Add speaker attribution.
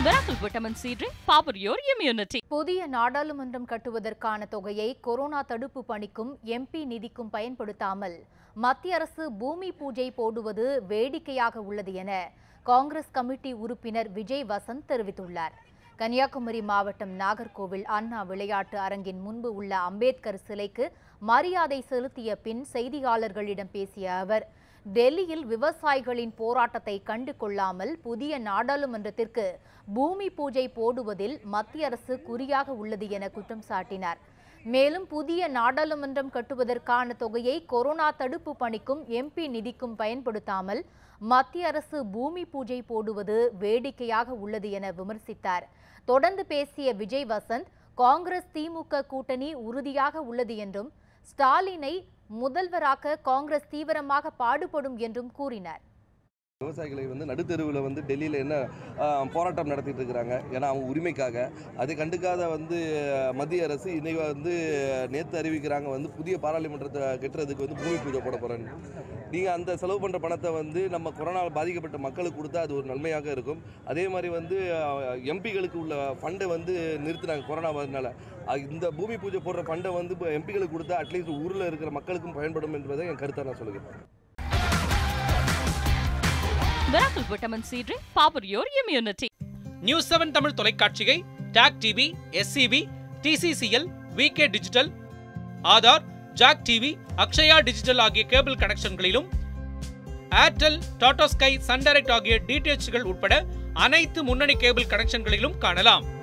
Speaker 1: Miracle Vitamin C Drink, power your immunity.
Speaker 2: புதிய நாடாளுமன்றம் கட்டுவதற்கான தொகையை கொரோனா தடுப்பு பணிக்கும் எம்பி நிதிக்கும் பயன்படுத்தாமல் மத்திய அரசு பூமி பூஜை போடுவது வேடிக்கையாக உள்ளது என காங்கிரஸ் கமிட்டி உறுப்பினர் விஜய் வசந்த் தெரிவித்துள்ளார் கன்னியாகுமரி மாவட்டம் நாகர்கோவில் அண்ணா விளையாட்டு அரங்கின் முன்பு உள்ள அம்பேத்கர் சிலைக்கு மரியாதை செலுத்திய பின் செய்தியாளர்களிடம் பேசிய அவர் டெல்லியில் விவசாயிகளின் போராட்டத்தை கண்டு கொள்ளாமல் புதிய நாடாளுமன்றத்திற்கு பூமி பூஜை போடுவதில் மத்திய அரசு குறியாக உள்ளது என குற்றம் சாட்டினார் மேலும் புதிய நாடாளுமன்றம் கட்டுவதற்கான தொகையை கொரோனா தடுப்பு பணிக்கும் எம்பி நிதிக்கும் பயன்படுத்தாமல் மத்திய அரசு பூமி பூஜை போடுவது வேடிக்கையாக உள்ளது என விமர்சித்தார் தொடர்ந்து பேசிய விஜய் வசந்த் காங்கிரஸ் திமுக கூட்டணி உறுதியாக உள்ளது என்றும் ஸ்டாலினை முதல்வராக்க காங்கிரஸ் தீவிரமாக பாடுபடும் என்றும் கூறினார்
Speaker 3: விவசாயிகளை வந்து நடுத்தெருவில் வந்து டெல்லியில் என்ன ஆ, போராட்டம் நடத்திட்டு இருக்கிறாங்க ஏன்னா அவங்க உரிமைக்காக அதை கண்டுக்காத வந்து மத்திய அரசு இன்னைக்கு வந்து நேற்று அறிவிக்கிறாங்க வந்து புதிய பாராளுமன்றத்தை கட்டுறதுக்கு வந்து பூமி பூஜை போட போகிறேன்னு நீங்கள் அந்த செலவு பண்ணுற பணத்தை வந்து நம்ம கொரோனாவில் பாதிக்கப்பட்ட மக்களுக்கு கொடுத்தா அது ஒரு நன்மையாக இருக்கும் அதே மாதிரி வந்து எம்பிகளுக்கு உள்ள ஃபண்டை வந்து நிறுத்தினாங்க கொரோனா வரதுனால அ- இந்த பூமி பூஜை போடுற ஃபண்டை வந்து எம்பிகளுக்கு கொடுத்தா அட்லீஸ்ட் ஊரில் இருக்கிற மக்களுக்கும் பயன்படும் என்பதை என் கருத்தை நான் சொல்லுகிறேன்
Speaker 1: Miracle Vitamin C Drink, power your immunity.
Speaker 4: News seven Tamil தொலைக்காட்சியை TAC TV SCB TCCL VK digital Aadhaar Jack TV Akshaya digital ஆகிய கேபிள் கனெக்ஷன்களிலும் Airtel Tata Sky Sun Direct ஆகிய டிடிஎச்கள் உட்பட அனைத்து முன்னணி கேபிள் கனெக்ஷன்களிலும் காணலாம்